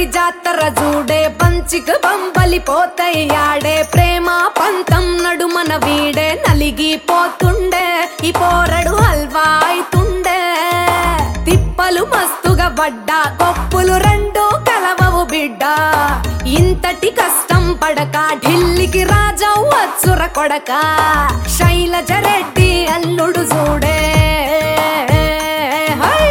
బండి జాతర చూడే పంచిక బంబలి పోతయ్యాడే ప్రేమ పంతం నడుమన వీడే నలిగిపోతుండే ఈ పోరడు హల్వా అయితుండే తిప్పలు మస్తుగా పడ్డా కొప్పులు రెండు కలవవు బిడ్డ ఇంతటి కష్టం పడక ఢిల్లీకి రాజా వచ్చుర కొడక శైలజ రెడ్డి అల్లుడు చూడే హై!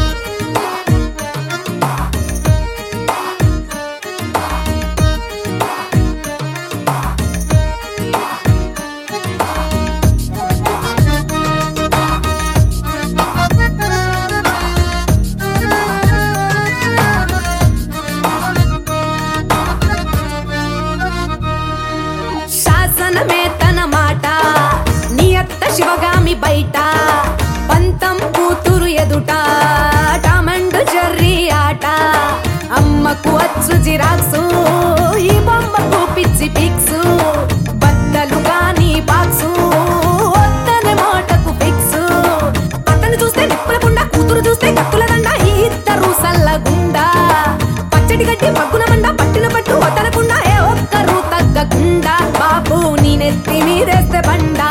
శాసనమే తన మాట నియత్త శివగామి బయట పంతం కూతురు ఎదుట టామండ్ జర్రీ ఆట అమ్మకు అచ్చు జిరాక్సు ఈ బొమ్మకు పిచ్చి పిక్సు బద్దలు గాని బాక్సు వద్దనే మాటకు ఫిక్సు అతను చూస్తే నిప్పుల పుండ కూతురు చూస్తే కత్తుల దండ ఈ ఇద్దరు సల్లగుండా పచ్చడి గడ్డి పగ్గున మండ పట్టిన పట్టు వదలకుండా ఏ ఒక్కరు తగ్గకుండా బాబు నీ నెత్తి మీదేస్తే బండ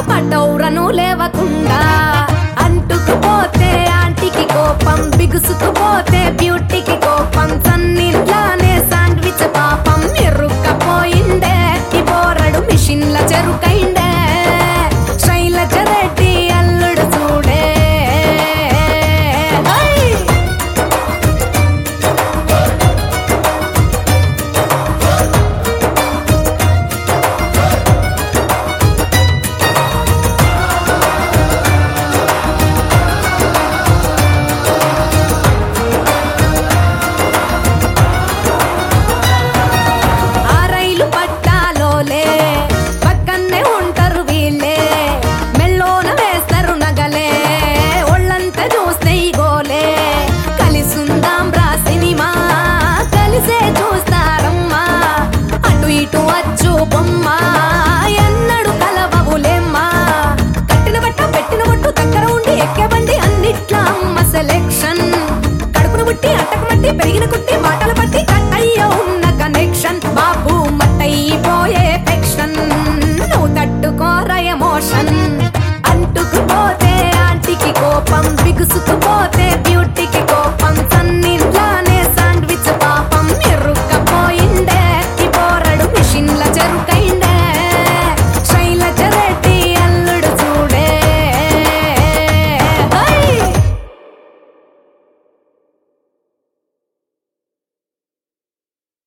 పటౌరను లేవకుండా అంటుకుపోతే ఆంటీకి కోపం బిగుసుకు